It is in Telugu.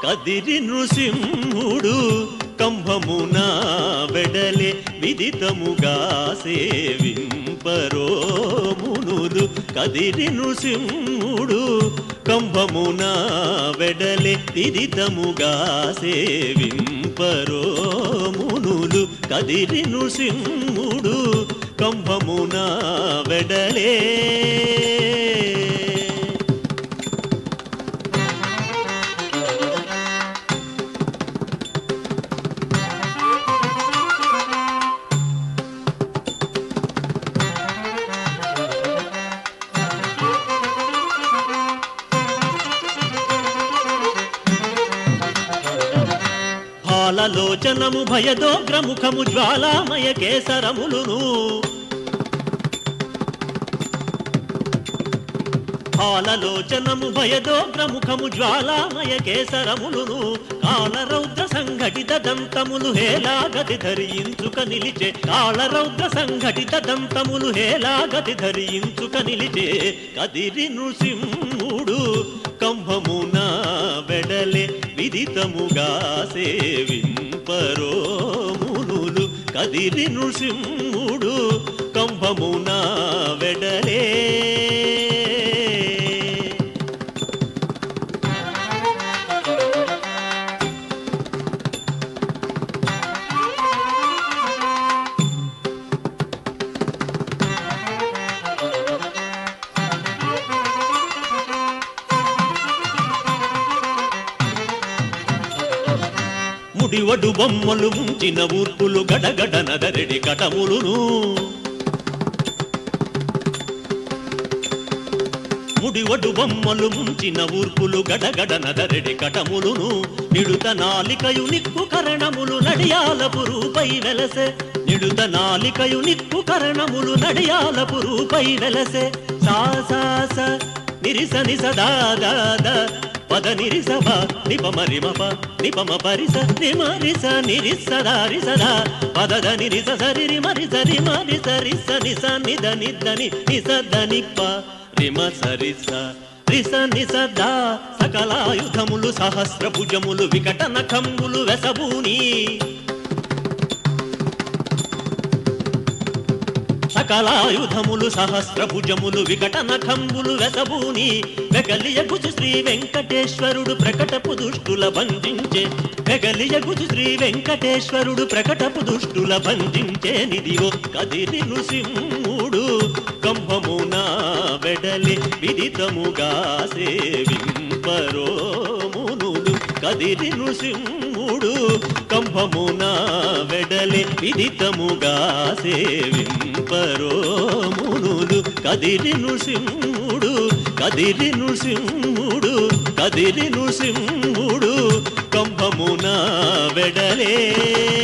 కదిరి నృసింహుడు కంభమున వెడలే విదితముగా సేవింపరో మునులు కదిరి నృసింహుడు కంభమున వెడలే విదితముగా సేవింపరో మునులు కదిరి నృసింహుడు కంభమున వెడలే భాలలోచనము భయదోగ్రముఖము జ్వాలామయ కేసరములును భాలలోచనము భయదోగ్రముఖము జ్వాలామయ కేసరములును కాళరౌద్ర సంఘటిత దంతములు హేలాగతి ధరించుక నిలిచే కాళరౌద్ర సంఘటిత దంతములు హేలాగతి ధరించుక నిలిచే కదిరి నృసింహుడు కంభమున వెడలే విదితముగా సేవింపరో మునులు కదిరి నృసింహుడు కంభమున వెడలే ముడివడు బొమ్మలు ముంచిన ఊర్పులు గడగడ నదరెడి కటములును ముడివడు బొమ్మలు ముంచిన ఊర్పులు గడగడ నదరెడి కటములును నిడుత నాలికయు నిక్కు కరణములు నడియాలపు రూపై వెలసె నిడుత నాలికయు నిక్కు కరణములు నడియాలపు రూపై వెలసె సా సా స నిరిస నిస దా దా దా పద నిరిసభ నిపమ రిమప నిపమ పరిస నిమరిస నిరిస దారిసద పదద నిరిస సరి రిమరి సరి మరి సరి సని నిద నిద్దని నిసద నిప్ప రిమ సరిస రిస నిసద సకలాయుధములు సహస్ర భుజములు వికట నఖములు వెసబూని సకలాయుధములు సహస్ర భుజములు వికట నఖంబులు వెసబూని వెగలియగుచు శ్రీ వెంకటేశ్వరుడు ప్రకటపు దుష్టుల బంధించే వెగలియగుచు శ్రీ వెంకటేశ్వరుడు ప్రకటపు దుష్టుల బంధించే నిదివో కదిరి నృసింహుడు కంభమున వెడలి విదితముగా సేవింపరో మునులు కదిరి నృసింహుడు కంభమున వెడలి విదితముగా సేవింపరో మునులు కదిరి నృసింహుడు కదిరి నృసింహుడు కదిరి నృసింహుడు కంభమున వెడలే